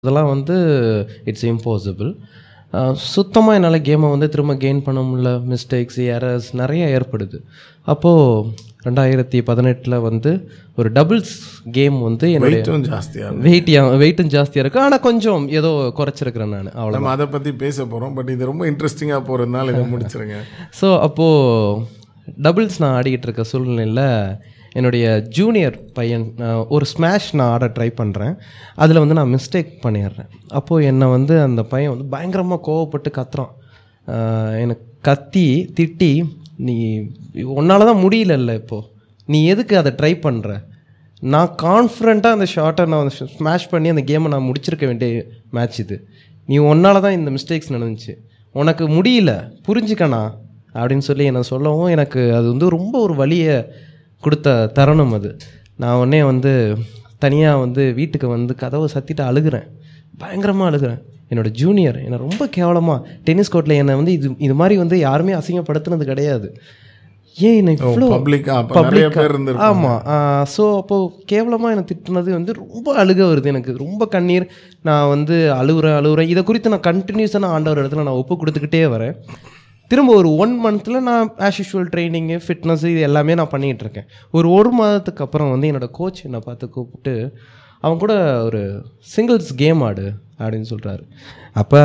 அதெல்லாம் வந்து it's impossible சுத்தமாக என்னால் கேமை வந்து திரும்ப கெயின் பண்ண முடியல மிஸ்டேக்ஸ் எரர்ஸ் நிறைய ஏற்படுது அப்போது ரெண்டாயிரத்தி பதினெட்டில் வந்து ஒரு டபுள்ஸ் கேம் வந்து என்னுடைய வெயிட்டும் ஜாஸ்தியாக வெயிட் வெயிட்டும் ஜாஸ்தியாக இருக்குது ஆனால் கொஞ்சம் ஏதோ குறைச்சிருக்கிறேன் நான் அவ்வளோ நம்ம அதை பற்றி பேச போகிறோம் பட் இது ரொம்ப இன்ட்ரெஸ்டிங்காக போகிறதுனால இதை முடிச்சிருங்க ஸோ அப்போது டபுள்ஸ் நான் ஆடிக்கிட்டு இருக்க சூழ்நிலையில் என்னுடைய ஜூனியர் பையன் அஹ், ஒரு ஸ்மாஷ் நான் ஆட ட்ரை பண்ணுறேன் அதில் வந்து நான் மிஸ்டேக் பண்ணிடுறேன் அப்போது என்னை வந்து அந்த பையன் வந்து பயங்கரமாக கோவப்பட்டு கத்துறான் அஹ், எனக்கு கத்தி திட்டி நீ உன்னால தான் முடியலல்ல இப்போது நீ எதுக்கு அதை ட்ரை பண்ணுற நான் கான்ஃபிடண்ட்டாக அந்த ஷார்ட்டை நான் ஸ்மாஷ் பண்ணி அந்த கேமை நான் முடிச்சிருக்க வேண்டிய மேட்ச் இது நீ உன்னால தான் இந்த மிஸ்டேக்ஸ் நடந்துச்சு உனக்கு முடியல புரிஞ்சுக்கணா அப்படின்னு சொல்லி என்னை சொல்லவும் எனக்கு அது வந்து ரொம்ப ஒரு வலியை கொடுத்த தருணம் அது நான் உடனே வந்து தனியாக வந்து வீட்டுக்கு வந்து கதவை சத்திட்டு அழுகிறேன் பயங்கரமாக அழுகிறேன் என்னோடய ஜூனியர் என்னை ரொம்ப கேவலமாக டென்னிஸ் கோர்ட்டில் என்னை வந்து இது இது மாதிரி வந்து யாருமே அசிங்கப்படுத்துனது கிடையாது ஏன் என்னை இவ்வளோ பப்ளிக்கா அப்போ நிறைய பேர் இருந்து ஆமாம் ஸோ அப்போது கேவலமாக என்னை திட்டுனது வந்து ரொம்ப அழுக வருது எனக்கு ரொம்ப கண்ணீர் நான் வந்து அழுகுறேன் அழுகுறேன் இதை குறித்து நான் கண்டினியூஸாக நான் ஆண்டவர் இடத்துல நான் ஒப்பு கொடுத்துக்கிட்டே வரேன் திரும்ப ஒரு ஒன் மந்த்தில் நான் ஆஸ் யூஷுவல் ட்ரைனிங்கு ஃபிட்னஸ் இது எல்லாமே நான் பண்ணிகிட்டு இருக்கேன் ஒரு ஒரு மாதத்துக்கு அப்புறம் வந்து என்னோடய கோச் என்னை பார்த்து கூப்பிட்டு அவன் கூட ஒரு சிங்கிள்ஸ் கேம் ஆடு அப்படின்னு சொல்கிறாரு அப்போ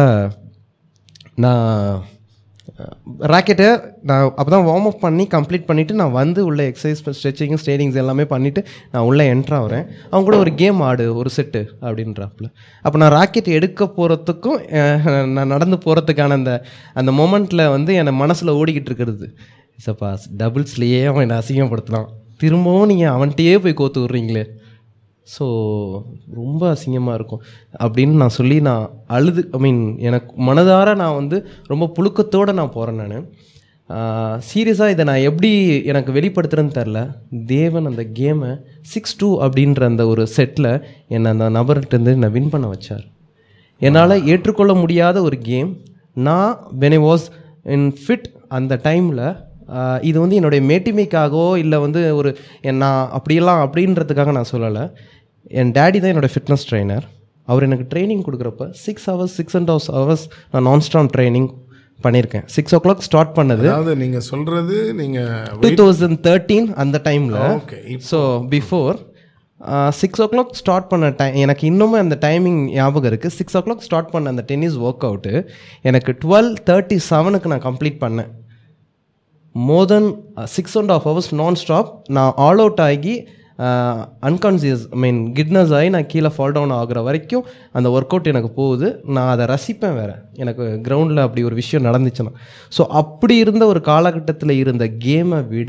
நான் ராக்கெட்டை நான் அப்போ தான் வார்ம் அப் பண்ணி கம்ப்ளீட் பண்ணிவிட்டு நான் வந்து உள்ள எக்ஸசைஸ் ஸ்ட்ரெச்சிங் ஸ்டேடிங்ஸ் எல்லாமே பண்ணிவிட்டு நான் உள்ளே என்ட்ரு ஆகிறேன் அவங்க கூட ஒரு கேம் ஆடு ஒரு செட்டு அப்படின்றாப்புல அப்போ நான் ராக்கெட் எடுக்க போகிறதுக்கும் நான் நடந்து போகிறதுக்கான அந்த அந்த மொமெண்ட்டில் வந்து என் மனசில் ஓடிக்கிட்டு இருக்கிறது சப்பா டபுள்ஸ்லேயே அவன் என்னை அசிங்கப்படுத்தலாம் திரும்பவும் நீங்கள் அவன்கிட்டயே போய் கோத்து விட்றீங்களே ஸோ ரொம்ப அசிங்கமாக இருக்கும் அப்படின்னு நான் சொல்லி நான் அழுது ஐ மீன் எனக்கு மனதார நான் வந்து ரொம்ப புழுக்கத்தோடு நான் போகிறேன் நான் சீரியஸாக இதை நான் எப்படி எனக்கு வெளிப்படுத்துறேன்னு தெரில தேவன் அந்த கேமை சிக்ஸ் டூ அப்படின்ற அந்த ஒரு செட்டில் என்னை அந்த நபர்கிட்டருந்து என்னை வின் பண்ண வச்சார் என்னால் ஏற்றுக்கொள்ள முடியாத ஒரு கேம் நான் when I was in fit அந்த டைமில் இது வந்து என்னுடைய மேட்டிமைக்காகவோ இல்லை வந்து ஒரு என் நான் அப்படியெல்லாம் அப்படின்றதுக்காக நான் சொல்லலை என் டேடி தான் என்னோடய ஃபிட்னஸ் ட்ரைனர் அவர் எனக்கு ட்ரைனிங் கொடுக்குறப்ப six hours six and hours hours நான் நான் ஸ்டாப் ட்ரைனிங் பண்ணியிருக்கேன் சிக்ஸ் ஓ கிளாக் ஸ்டார்ட் பண்ணது அதாவது நீங்கள் சொல்கிறது நீங்கள் டூ தௌசண்ட் தேர்ட்டீன் அந்த டைமில் okay so before six o'clock start பண்ண டைம் எனக்கு இன்னுமே அந்த டைமிங் ஞாபகம் இருக்குது சிக்ஸ் ஓ கிளாக் ஸ்டார்ட் பண்ண அந்த டென்னிஸ் ஒர்க் அவுட்டு எனக்கு டுவெல் தேர்ட்டி செவனுக்கு நான் கம்ப்ளீட் பண்ணேன் more then six and half hours நான் ஸ்டாப் நான் ஆல் அவுட் ஆகி அன்கான்சியஸ் ஐ மீன் கிட்னஸ் ஆகி நான் கீழே ஃபால் டவுன் ஆகுற வரைக்கும் அந்த ஒர்க் அவுட் எனக்கு போகுது நான் அதை ரசிப்பேன் வேறு எனக்கு கிரவுண்டில் அப்படி ஒரு விஷயம் நடந்துச்சுன்னா ஸோ அப்படி இருந்த ஒரு காலகட்டத்தில் இருந்த கேமை விட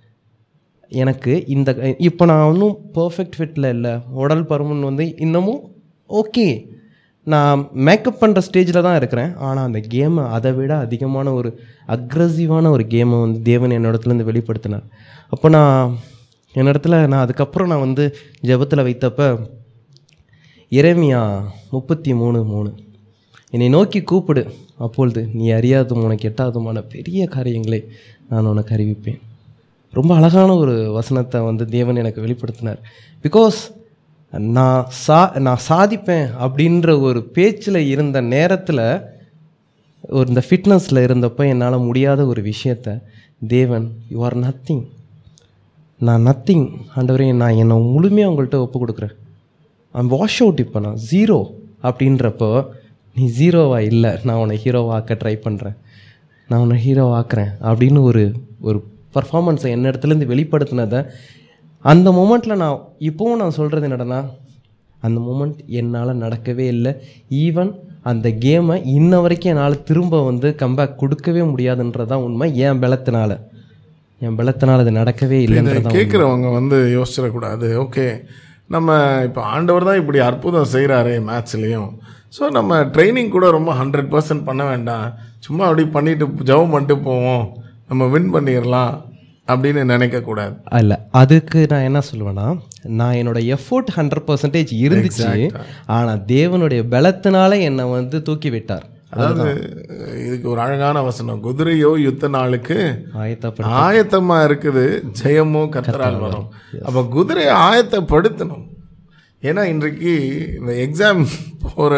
எனக்கு இந்த இப்போ நான் இன்னும் பர்ஃபெக்ட் ஃபிட்டில் இல்லை உடல் பருமன் வந்து இன்னமும் ஓகே நான் மேக்கப் பண்ணுற ஸ்டேஜில் தான் இருக்கிறேன் ஆனால் அந்த கேமை அதை விட அதிகமான ஒரு அக்ரஸிவான ஒரு கேமை வந்து தேவன் என்னிடத்துலேருந்து வெளிப்படுத்தினார் அப்போ நான் என்னிடத்துல நான் அதுக்கப்புறம் நான் வந்து ஜெபத்தில் வைத்தப்ப இறைமையா முப்பத்தி மூணு மூணு என்னை நோக்கி கூப்பிடு அப்பொழுது நீ அறியாதும் உனக்கு எட்டாதுமான பெரிய காரியங்களை நான் உனக்கு அறிவிப்பேன் ரொம்ப அழகான ஒரு வசனத்தை வந்து தேவன் எனக்கு வெளிப்படுத்தினார் பிகாஸ் நான் சா நான் சாதிப்பேன் அப்படின்ற ஒரு பேச்சில் இருந்த நேரத்தில் ஒரு இந்த ஃபிட்னஸில் இருந்தப்போ என்னால் முடியாத ஒரு விஷயத்த தேவன் யூ ஆர் நத்திங் நான் நத்திங் ஆண்டவரே நான் என்னை முழுமையாக உங்கள்கிட்ட ஒப்பு கொடுக்குறேன் ஐம் வாஷ் அவுட் இப்போ நான் ஜீரோ அப்படின்றப்போ நீ ஜீரோவா இல்லை நான் உன்னை ஹீரோவாக்க ட்ரை பண்ணுறேன் நான் உன்னை ஹீரோ ஆக்குறேன் அப்படின்னு ஒரு ஒரு பர்ஃபார்மன்ஸை என்ன இடத்துலேருந்து வெளிப்படுத்தினதை அந்த மூமெண்ட்டில் நான் இப்போவும் நான் சொல்கிறது என்னடனா அந்த மூமெண்ட் என்னால் நடக்கவே இல்லை ஈவன் அந்த கேமை இன்ன வரைக்கும் என்னால் திரும்ப வந்து கம்பேக் கொடுக்கவே முடியாதுன்றதான் உண்மை என் பலத்தினால என் பலத்தினால அது நடக்கவே இல்லைன்றதான் கேட்குறவங்க வந்து யோசிச்சிடக்கூடாது ஓகே நம்ம இப்போ ஆண்டவர் தான் இப்படி அற்புதம் செய்கிறாரே மேட்ச்லேயும் ஸோ நம்ம ட்ரைனிங் கூட ரொம்ப ஹண்ட்ரட் பர்சன்ட் பண்ண வேண்டாம் சும்மா அப்படி பண்ணிட்டு ஜெபம் பண்ணிட்டு போவோம் நம்ம வின் பண்ணிடலாம் அப்படின்னு நினைக்கக்கூடாது அல்ல அதுக்கு நான் என்ன சொல்லுவேன்னா நான் என்னோட எஃபோர்ட் ஹண்ட்ரட் பர்சன்டேஜ் இருந்துச்சு ஆனால் தேவனுடைய பலத்தினால என்னை வந்து தூக்கி விட்டார் அதாவது இதுக்கு ஒரு அழகான வசனம் குதிரையோ யுத்த நாளுக்கு ஆயத்தப்பட ஆயத்தமா இருக்குது ஜெயமோ கத்தரால் வரும் அப்போ குதிரையை ஆயத்தப்படுத்தணும் ஏன்னா இன்றைக்கு இந்த எக்ஸாம் ஒரு